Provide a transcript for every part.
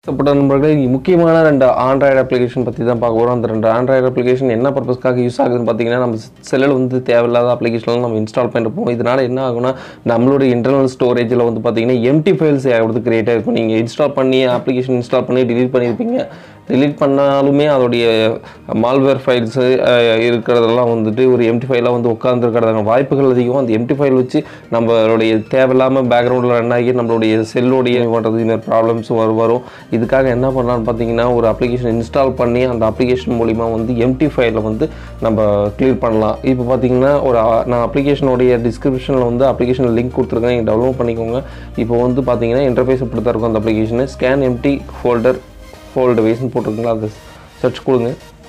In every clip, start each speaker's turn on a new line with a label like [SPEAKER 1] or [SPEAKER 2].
[SPEAKER 1] support நண்பர்களே இங்க முக்கியமான ரெண்டு ஆண்ட்ராய்டு அப்ளிகேஷன் பற்றி தான் பார்க்க போகிறோம் அந்த ரெண்டு ஆண்ட்ராய்டு அப்ளிகேஷன் என்ன பர்பஸ்க்காக யூஸ் ஆகுதுன்னு பார்த்தீங்கன்னா நம்ம செல்லில் வந்து தேவையில்லாத அப்ளிகேஷன்லாம் நம்ம இன்ஸ்டால் பண்ணிருப்போம் இதனால் என்ன ஆகும்னா நம்மளோட இன்டர்னல் ஸ்டோரேஜில் வந்து பார்த்தீங்கன்னா எம்டி ஃபைல்ஸ் ஆகிறது கிரியேட் ஆகிருக்கும் நீங்கள் இன்ஸ்டால் பண்ணி அப்ளிகேஷன் இன்ஸ்டால் பண்ணி delete பண்ணியிருப்பீங்க delete பண்ணாலுமே அதோடைய மால்வேர் ஃபைல்ஸு இருக்கிறதெல்லாம் வந்துட்டு ஒரு எம்டி ஃபைலாக வந்து உட்காந்துருக்கிறதான வாய்ப்புகள் அதிகம் அந்த எம்டி ஃபைல் வச்சு நம்மளுடைய தேவையில்லாமல் பேக்ரவுண்டில் ரன் ஆகி நம்மளுடைய செல்லுடைய பண்ணுறது இந்த மாதிரி ப்ராப்ளம்ஸ் வரும் வரும் இதுக்காக என்ன பண்ணலாம்னு பார்த்தீங்கன்னா ஒரு அப்ளிகேஷன் இன்ஸ்டால் பண்ணி அந்த அப்ளிகேஷன் மூலிமா வந்து எம்டி ஃபைலை வந்து நம்ம கிளியர் பண்ணலாம் இப்போ பார்த்தீங்கன்னா ஒரு அ- நான் அப்ளிகேஷனுடைய டிஸ்கிரிப்ஷனில் வந்து அப்ளிகேஷன் லிங்க் கொடுத்துருக்கேன் நீங்கள் டவுன்லோட் பண்ணிக்கோங்க இப்போ வந்து பார்த்தீங்கன்னா இன்டர்ஃபேஸ் இப்படி தான் இருக்கும் அந்த அப்ளிகேஷனு ஸ்கேன் எம்டி ஃபோல்டர் ஃபோல்டு வைஸ்னு போட்டிருக்கீங்களா அது சர்ச் கொடுங்க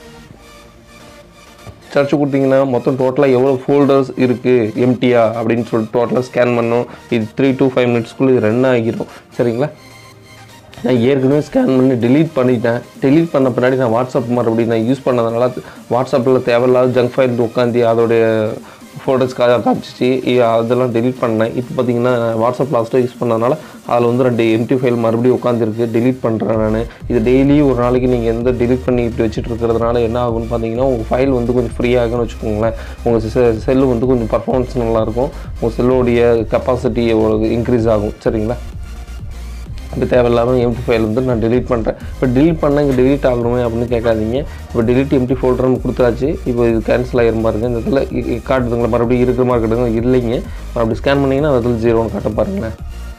[SPEAKER 1] சர்ச் கொடுத்தீங்கன்னா மொத்தம் டோட்டலாக எவ்வளோ ஃபோல்டர்ஸ் இருக்குது எம்டியா அப்படின்னு சொல்லிட்டு டோட்டலாக ஸ்கேன் பண்ணோம் இது த்ரீ to ஃபைவ் மினிட்ஸ்க்குள்ளே இது ரன் ஆகிரும் சரிங்களா நான் ஏற்கனவே ஸ்கேன் பண்ணி delete பண்ணிட்டேன் delete பண்ண பின்னாடி நான் வாட்ஸ்அப் மறுபடியும் நான் யூஸ் பண்ணதுனால வாட்ஸ்அப்பில் தேவையில்லாத ஜங்க் ஃபைல் உட்காந்து அதோடைய ஃபோட்டோஸ்க்காக காமிச்சிச்சு இ- அதெல்லாம் delete பண்ணேன் இப்போ பார்த்தீங்கன்னா வாட்ஸ்அப் லாஸ்ட்டாக யூஸ் பண்ணதுனால அதில் வந்து ரெண்டு எம்டி ஃபைல் மறுபடியும் உட்காந்துருக்கு delete பண்ணுறேன் நான் இது டெய்லி ஒரு நாளைக்கு நீங்கள் எந்த delete பண்ணி இப்படி வச்சுட்டு இருக்கிறதுனால என்ன ஆகும்னு பார்த்தீங்கன்னா உங்கள் ஃபைல் வந்து கொஞ்சம் ஃப்ரீ ஆகும்னு வச்சுக்கோங்களேன் உங்கள் செல்லு வந்து கொஞ்சம் பர்ஃபார்மன்ஸ் நல்லாயிருக்கும் உங்கள் செல்லுடைய கெப்பாசிட்டி இன்க்ரீஸ் ஆகும் சரிங்களா இப்போ தேவையில்லாமல் எம்டி ஃபைல் வந்து நான் delete பண்ணுறேன் இப்போ delete பண்ண இங்கே delete ஆகணுமே அப்படின்னு கேட்காதீங்க இப்போ delete எம்டி ஃபோல்டர் நம்ம கொடுத்தாச்சு இப்போ இது கேன்சல் ஆகிரும் பாருங்க இந்த இடத்துல இ- இ- காட்டுதுங்களா மறுபடியும் இருக்கிற மாதிரி காட்டுதுங்க இல்லைங்க அப்படி ஸ்கேன் பண்ணிங்கன்னா அந்த இடத்துல ஜீரோன்னு காட்ட பாருங்களேன்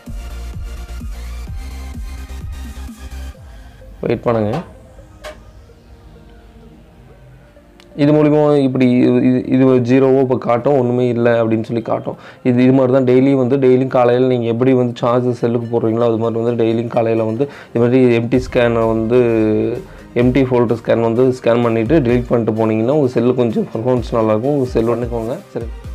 [SPEAKER 1] வெயிட் பண்ணுங்க இது மூலிமா இப்படி இது- இது இது ஜீரோவோ இப்போ காட்டும் ஒன்றுமே இல்லை அப்படின்னு சொல்லி காட்டும் இது இது மாதிரி தான் டெய்லியும் வந்து டெய்லியும் காலையில் நீங்கள் எப்படி வந்து சார்ஜ் செல்லுக்கு போடுறீங்களோ அது மாதிரி வந்து டெய்லியும் காலையில் வந்து இது மாதிரி எம்டி ஸ்கேனை வந்து எம்டி ஃபோல்டர் ஸ்கேன் வந்து ஸ்கேன் பண்ணிவிட்டு delete பண்ணிட்டு போனீங்கன்னா உங்கள் செல்லு கொஞ்சம் பர்ஃபார்மன்ஸ் நல்லாயிருக்கும் உங்கள் செல் பண்ணிக்கோங்க சரி